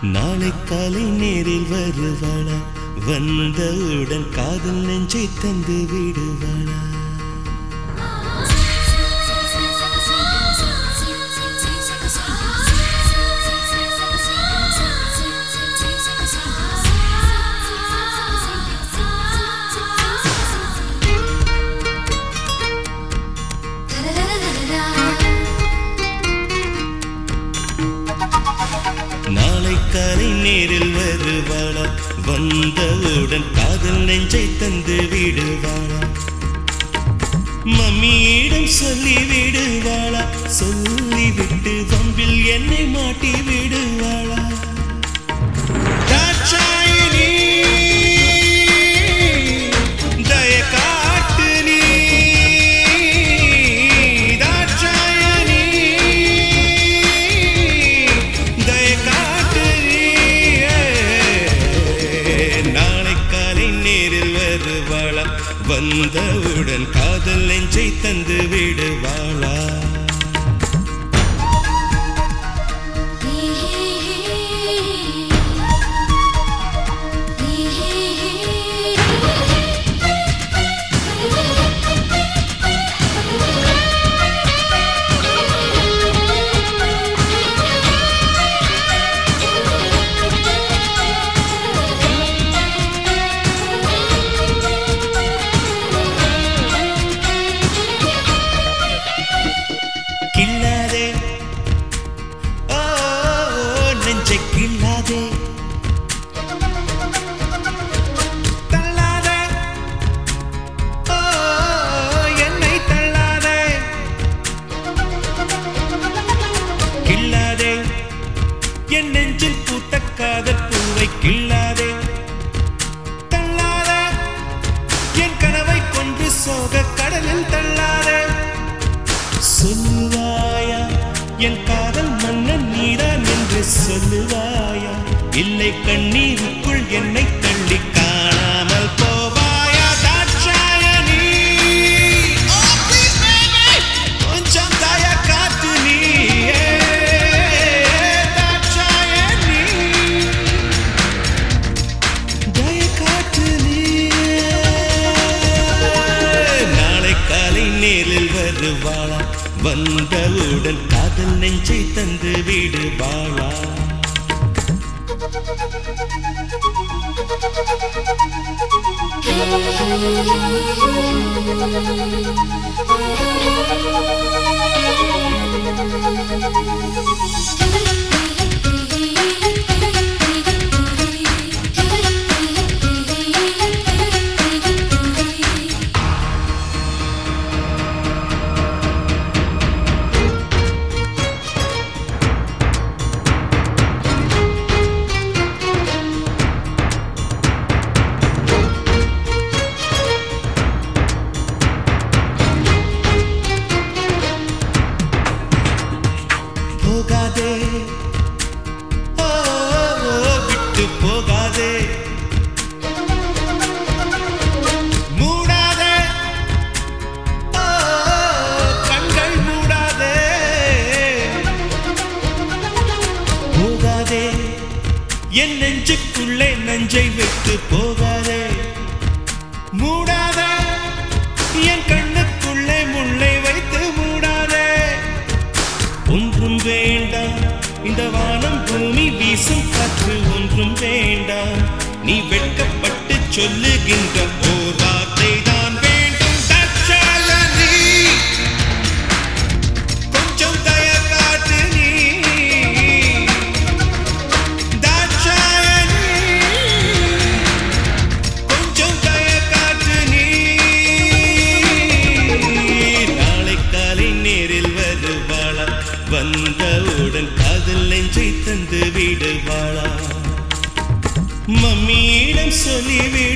நாளை காலை நேரில் வருவாளா வந்தவுடன் காதல் நெஞ்சை தந்து விடுவாளா நாளை காலை நேரில் வருவாளா வந்தவுடன் காதல் நெஞ்சை தந்து விடுவாளா மம்மியிடம் சொல்லி விடுவாளா சொல்லிவிட்டு வம்பில் என்னை மாட்டி விடுவாளா தாட்சாயினி, தய காட்டு நீ. தாட்சாயினி, தய காட்டு நீ. நாளை காலை நேரில் வருவாளா வந்தவுடன் காதல் நெஞ்சை தந்து விடுவாளா கில்லாதே ஓ நெஞ்சை கில்லாதே தள்ளாதே ஓ என்னை தள்ளாதே கில்லாதே என் நெஞ்சில் பூத்த காதல் பூவை கில்லாதே தள்ளாதே என் கனவை கொன்று சோக கடலில் தள்ளாதே சொல்லுவாயா என் காதல் மன்னன் நீதான் என்று சொல்லுவாயா இல்லை கண்ணீருக்குள் என்னை தள்ளி காணாமல் போவாயா தாட்சாயணி Oh, please, baby. கொஞ்சம் தய காத்து நீ தாட்சாயணி தய காத்து நீ நாளை காலை நேரில் வருவாளா வந்தவுடன் காதல் நெஞ்சை தந்து விடுவாளா போகாதே ஓ, ஓ, விட்டு போகாதே மூடாதே ஓ, கண்கள் மூடாதே போகாதே என் நெஞ்சுக்குள்ளே நஞ்சை விட்டு போகாதே மூடாதே என் கண்ணுக்குள்ளே முள்ளை வைத்து மூடாதே ஒன்றும் வேண்டாம் இந்த வானம் பூமி வீசும் காற்று ஒன்றும் வேண்டாம் நீ வெட்கப்பட்டு சொல்லுகின்ற ஓர் வார்த்தை தான் வேண்டும் தற்சாலனி. கொஞ்சம் தய காட்டு நீ தாட்சாயணி. கொஞ்சம் தய காட்டு நீ நாளை காலை நேரில் வருவாளா வந்தவுடன் காதல் நெஞ்சை தந்து விடுவாளா மம்மியிடம் சொல்லிவிடு